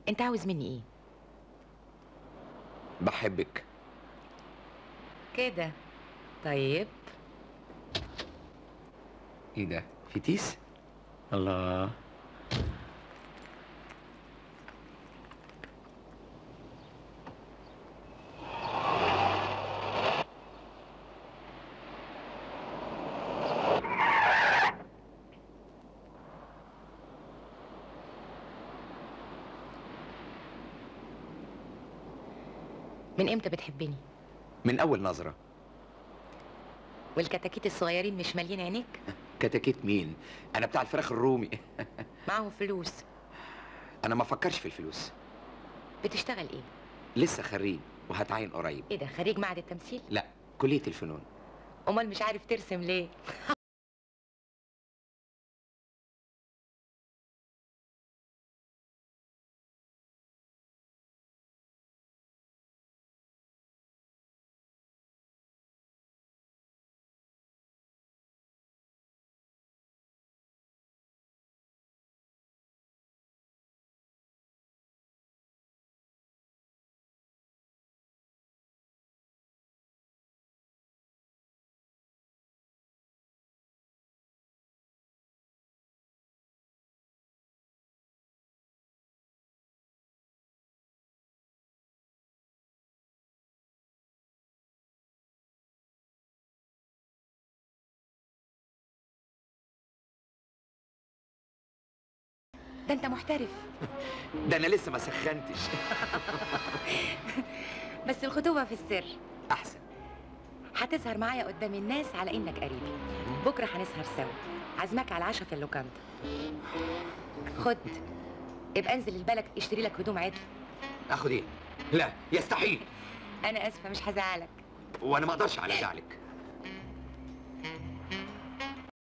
انت عاوز مني ايه بحبك كده طيب ايه ده في تيس الله من امتى بتحبني من اول نظره والكتاكيت الصغيرين مش مالين عينيك كتاكيت مين انا بتاع الفراخ الرومي معاهم فلوس انا ما فكرش في الفلوس بتشتغل ايه لسه خريج وهتعين قريب ايه ده خريج معهد التمثيل لا كليه الفنون امال مش عارف ترسم ليه ده انت محترف ده انا لسه ما سخنتش بس الخطوبه في السر احسن هتظهر معايا قدام الناس على انك قريبي بكره هنسهر سوا عازمك على العشاء في اللوكاندا خد ابقى انزل البلد اشتري لك هدوم عدل اخد ايه لا يستحيل انا اسفه مش هزعلك وانا ما اقدرش على زعلك